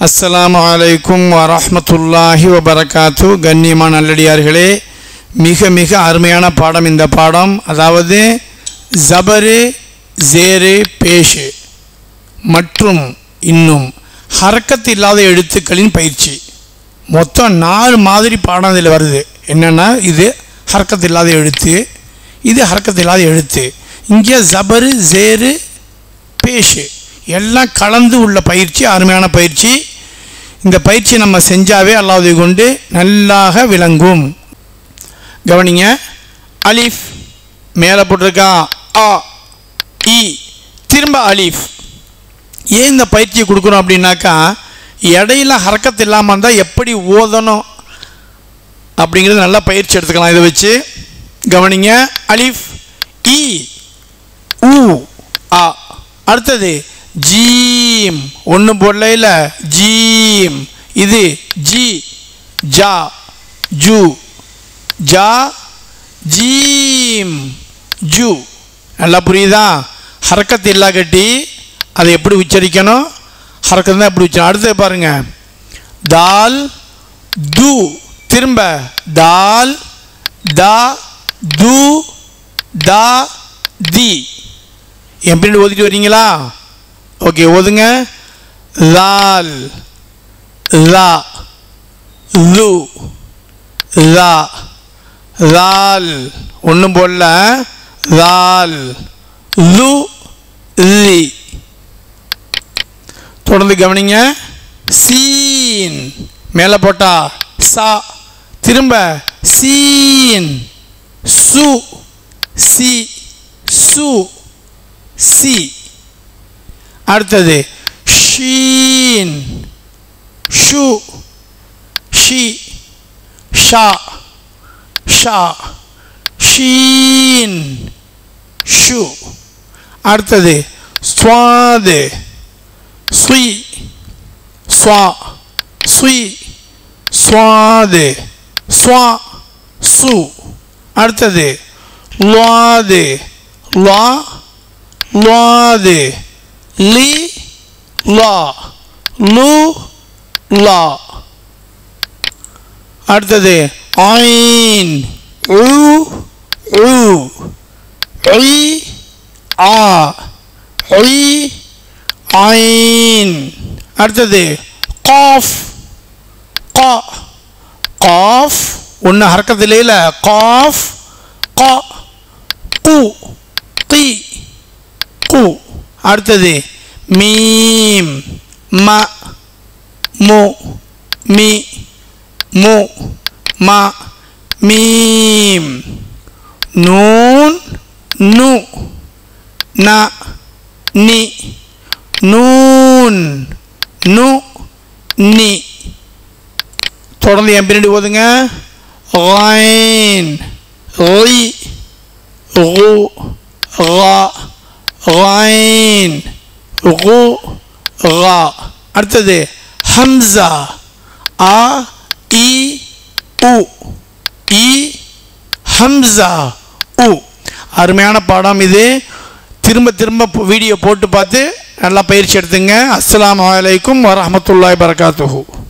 அஸ்ஸலாமு அலைக்கும் வரஹ்மத்துல்லாஹி வபரகாத்து கண்ணியமான நல்லடியார்களே மிக மிக அருமையான பாடம் இந்த பாடம் அதாவது ஜபரு ஜேரு பேஷு மற்றும் இன்னும் ஹரக்கத் இல்லாத எழுத்துக்களின் பயிற்சி மொத்தம் நாலு மாதிரி பாடம் இதில் வருது என்னென்னா இது ஹரக்கத் இல்லாத எழுத்து இது ஹரக்கத் இல்லாத எழுத்து இங்கே ஜபரு ஜேரு பேஷு எல்லாம் கலந்து உள்ள பயிற்சி அருமையான பயிற்சி இந்த பயிற்சி நம்ம செஞ்சாவே அல்லாஹ்வை கொண்டு நல்லாக விளங்கும் கவனிங்க அலிஃப் மேலே போட்டிருக்கா ஆ இ திரும்ப அலிஃப் ஏன் இந்த பயிற்சியை கொடுக்குறோம் அப்படின்னாக்கா இடையில ஹரக்கத் இல்லாமல் இருந்தால் எப்படி ஓதணும் அப்படிங்கிறது நல்லா பயிற்சி எடுத்துக்கலாம் இதை வச்சு கவனிங்க அலிஃப் இ ஊ ஆ அடுத்தது ஜீம் ஒன்று போடல ஜீம் இது ஜி ஜா ஜூ ஜா ஜீம் ஜூ நல்லா புரியுதா ஹரக்கத் இல்லா கட்டி அதை எப்படி உச்சரிக்கணும் ஹரக்கத் தான் எப்படி உச்சரிக்கணும் அடுத்தது பாருங்க தால் து திரும்ப தால் தா து தா தி என் பின்னாடி ஓதிட்டு வரீங்களா ஓகே ஓதுங்க லால் லா து லா லால் ஒன்றும் போடல லால் லு லி தொடர்ந்து கவனிங்க சீன் மேலே போட்டா சா திரும்ப சீன் சு சி சு சி அடுத்தது ஷீன் ஷு ஷி ஷா ஷா ஷீன் ஷு அடுத்தது ஸ்வாது ஸ்வி ஸ்வா ஸ்வி ஸ்வாது ஸ்வா சு அடுத்தது லாது லா லாது லி லா லு லா அடுத்தது ஐன் உ உ ஐ ஆ ஐ ஐன் அடுத்தது காஃப் கா காஃப் ஒன்று ஹரக்கத்திலேல காஃப் கா கு கி கு அடுத்தது மீம் ம மு மி மு ம மீம் நூன் நு ந நி நூன் நு நி தொடர்ந்து என் பின்னாடி ஓதுங்க ரைன் ரி ரு ரா ரைன் ரு ரா அடுத்தது ஹம்சா ஆ இ உ இ ஹம்சா உ அருமையான பாடம் இது திரும்ப திரும்ப வீடியோ போட்டு பார்த்து நல்லா பயிற்சி எடுத்துங்க அஸ்ஸலாமு அலைக்கும் வரஹ்மத்துல்லாஹி வரகாத்துஹு